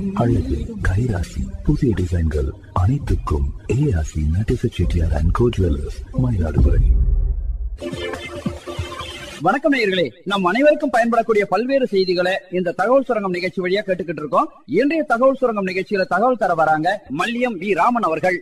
அழகு கைராசி புதிய டிசைன்கள் அனைத்துக்கும் ஏஆசி நட்டிச Chettiar and co jewellers Mayiladuthurai வணக்கம் நேயர்களே நம் அனைவருக்கும் பயன்படக்கூடிய பல்வேறு செய்திகளை இந்த தகவல் சுரங்கம் நிகழ்ச்சி வழியா கேட்டுக்கிட்டு இருக்கோம் இன்றைய தகவல் சுரங்கம் நிகழ்ச்சியில தகவல் தர வராங்க மல்லியம் வி ராமன் அவர்கள்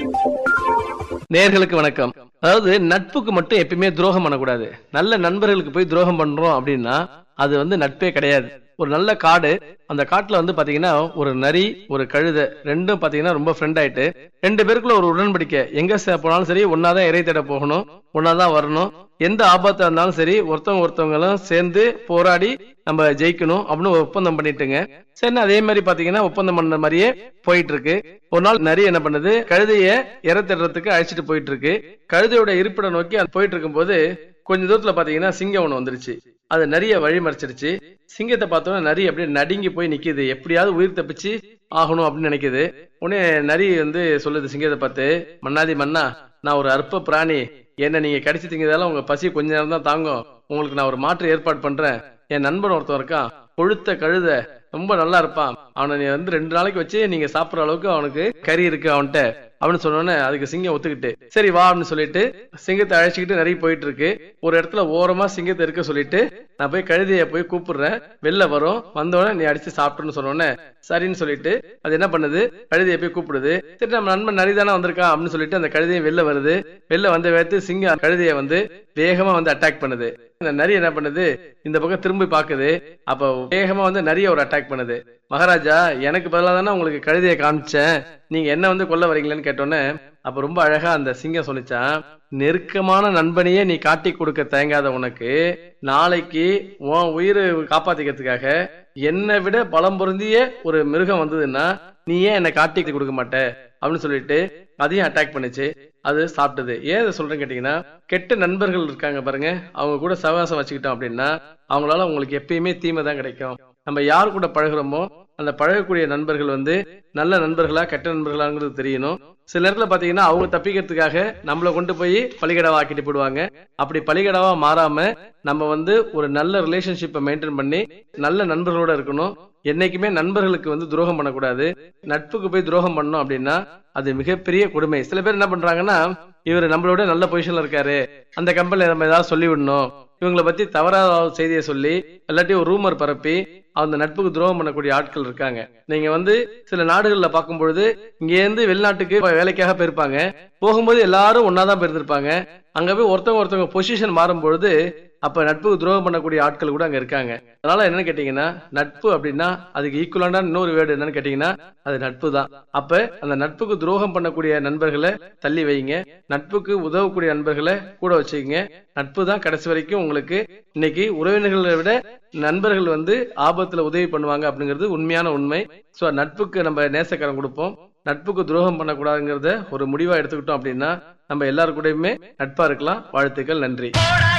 நேர்களுக்கு வணக்கம் அதாவது நட்புக்கு மட்டும் எப்பயுமே துரோகம் பண்ணக்கூடாது நல்ல நண்பர்களுக்கு போய் துரோகம் பண்றோம் அப்படின்னா அது வந்து நட்பே கிடையாது ஒரு நல்ல காடு அந்த காட்டுல வந்து பாத்தீங்கன்னா ஒரு நரி ஒரு கழுதை ரெண்டும் பாத்தீங்கன்னா ரொம்ப ஃப்ரெண்ட் ஆயிட்டு ரெண்டு பேருக்குள்ள ஒரு உடன்படிக்கை எங்க ச- போனாலும் சரி ஒன்னாதான் இறை தேட போகணும் ஒன்னாதான் வரணும் எந்த ஆபத்தா இருந்தாலும் சரி ஒருத்தவங்க ஒருத்தவங்களும் சேர்ந்து போராடி நம்ம ஜெயிக்கணும் அப்படின்னு ஒரு ஒப்பந்தம் பண்ணிட்டுங்க சரி அதே மாதிரி பாத்தீங்கன்னா ஒப்பந்தம் பண்ண மாதிரியே போயிட்டு இருக்கு ஒரு நாள் நரி என்ன பண்ணுது கழுதைய இற தேடுறதுக்கு அழைச்சிட்டு போயிட்டு இருக்கு கழுதையோட இருப்பிடம் நோக்கி அது போயிட்டு இருக்கும்போது கொஞ்ச தூரத்துல பாத்தீங்கன்னா சிங்கம் ஒண்ணு வந்துருச்சு அது நரிய வழி மறைச்சிருச்சு சிங்கத்தை பார்த்தோன்னா நரி அப்படியே நடுங்கி போய் நிக்குது எப்படியாவது உயிர் தப்பிச்சு ஆகணும் அப்படின்னு நினைக்குது உடனே நரி வந்து சொல்லுது சிங்கத்தை பார்த்து மன்னாதி மன்னா நான் ஒரு அற்ப பிராணி என்ன நீங்க கடிச்சு திங்கிறதால உங்க பசி கொஞ்ச நேரம் தான் தாங்கும் உங்களுக்கு நான் ஒரு மாற்று ஏற்பாடு பண்றேன் என் நண்பன் ஒருத்தன் இருக்கான் கொழுத்த கழுத ரொம்ப நல்லா இருப்பான் அவனை நீ வந்து ரெண்டு நாளைக்கு வச்சு நீங்க சாப்பிடுற அளவுக்கு அவனுக்கு கறி இருக்கு அவன்கிட்ட அப்படின்னு சொன்னோன்னே அதுக்கு சிங்கம் ஒத்துக்கிட்டு சரி வா அப்படின்னு சொல்லிட்டு சிங்கத்தை அழைச்சிக்கிட்டு நிறைய போயிட்டு இருக்கு ஒரு இடத்துல ஓரமா சிங்கத்தை இருக்க சொல்லிட்டு நான் போய் கழுதைய போய் கூப்பிடுறேன் வெளில வரும் வந்தோடனே நீ அடிச்சு சாப்பிட்டுன்னு சொன்னோன்னே சரின்னு சொல்லிட்டு அது என்ன பண்ணுது கழுதையை போய் கூப்பிடுது சரி நம்ம நண்பன் நரிதானே வந்திருக்கான் அப்படின்னு சொல்லிட்டு அந்த கழுதையை வெளில வருது வெளில வந்த வேத்து சிங்கம் கழுதையை வந்து வேகமா வந்து அட்டாக் பண்ணுது இந்த நரி என்ன பண்ணுது இந்த பக்கம் திரும்பி பாக்குது அப்ப வேகமா வந்து நரிய ஒரு அட்டாக் பண்ணுது மகாராஜா எனக்கு பதிலாக தானே உங்களுக்கு கழுதையை காமிச்சேன் நீங்க என்ன வந்து கொல்ல வரீங்களேன்னு கேட்டோன்னே அப்ப ரொம்ப அழகா அந்த சிங்கம் சொல்லிச்சான் நெருக்கமான நண்பனையே நீ காட்டி கொடுக்க தயங்காத உனக்கு நாளைக்கு உன் உயிரை காப்பாத்திக்கிறதுக்காக என்னை விட பலம் பொருந்திய ஒரு மிருகம் வந்ததுன்னா நீ ஏன் என்னை காட்டி கொடுக்க மாட்ட அப்படின்னு சொல்லிட்டு அதையும் அட்டாக் பண்ணுச்சு அது சாப்பிட்டது ஏன் இதை சொல்றேன்னு கேட்டீங்கன்னா கெட்ட நண்பர்கள் இருக்காங்க பாருங்க அவங்க கூட சகவாசம் வச்சுக்கிட்டோம் அப்படின்னா அவங்களால உங்களுக்கு எப்பயுமே தீமை தான் கிடைக்கும் நம்ம யார் கூட பழகுறோமோ அந்த பழகக்கூடிய நண்பர்கள் வந்து நல்ல நண்பர்களா கெட்ட நண்பர்களாங்கிறது தெரியணும் சில நேரத்துல பாத்தீங்கன்னா அவங்க தப்பிக்கிறதுக்காக நம்மளை கொண்டு போய் பலிகடாவா ஆக்கிட்டு போடுவாங்க அப்படி பலிகடாவா மாறாம நம்ம வந்து ஒரு நல்ல ரிலேஷன்ஷிப்பை மெயின்டைன் பண்ணி நல்ல நண்பர்களோட இருக்கணும் என்னைக்குமே நண்பர்களுக்கு வந்து துரோகம் பண்ணக்கூடாது நட்புக்கு போய் துரோகம் பண்ணோம் அப்படின்னா அது மிகப்பெரிய கொடுமை சில பேர் என்ன பண்றாங்கன்னா இவர் நம்மளோட நல்ல பொசிஷன்ல இருக்காரு அந்த கம்பெனில நம்ம ஏதாவது சொல்லி விடணும் இவங்களை பத்தி தவறாத செய்தியை சொல்லி இல்லாட்டி ஒரு ரூமர் பரப்பி அந்த நட்புக்கு துரோகம் பண்ணக்கூடிய ஆட்கள் இருக்காங்க நீங்க வந்து சில நாடுகள்ல பார்க்கும் பொழுது இங்க இருந்து வெளிநாட்டுக்கு வேலைக்காக போயிருப்பாங்க போகும்போது எல்லாரும் ஒன்னாதான் போயிருந்திருப்பாங்க அங்க போய் ஒருத்தவங்க ஒருத்தவங்க பொசிஷன் மாறும் பொழுது அப்ப நட்புக்கு துரோகம் பண்ணக்கூடிய ஆட்கள் கூட அங்க இருக்காங்க அதனால என்னன்னு கேட்டீங்கன்னா நட்பு அப்படின்னா அதுக்கு ஈக்குவலான இன்னொரு வேர்டு என்னன்னு கேட்டீங்கன்னா அது நட்பு தான் அப்ப அந்த நட்புக்கு துரோகம் பண்ணக்கூடிய நண்பர்களை தள்ளி வைங்க நட்புக்கு உதவக்கூடிய நண்பர்களை கூட வச்சுக்கங்க நட்பு தான் கடைசி வரைக்கும் உங்களுக்கு இன்னைக்கு உறவினர்களை விட நண்பர்கள் வந்து ஆபத்துல உதவி பண்ணுவாங்க அப்படிங்கிறது உண்மையான உண்மை சோ நட்புக்கு நம்ம நேசக்கரம் கொடுப்போம் நட்புக்கு துரோகம் பண்ணக்கூடாதுங்கிறத ஒரு முடிவா எடுத்துக்கிட்டோம் அப்படின்னா நம்ம எல்லாரு கூடயுமே நட்பா இருக்கலாம் வாழ்த்துக்கள் நன்றி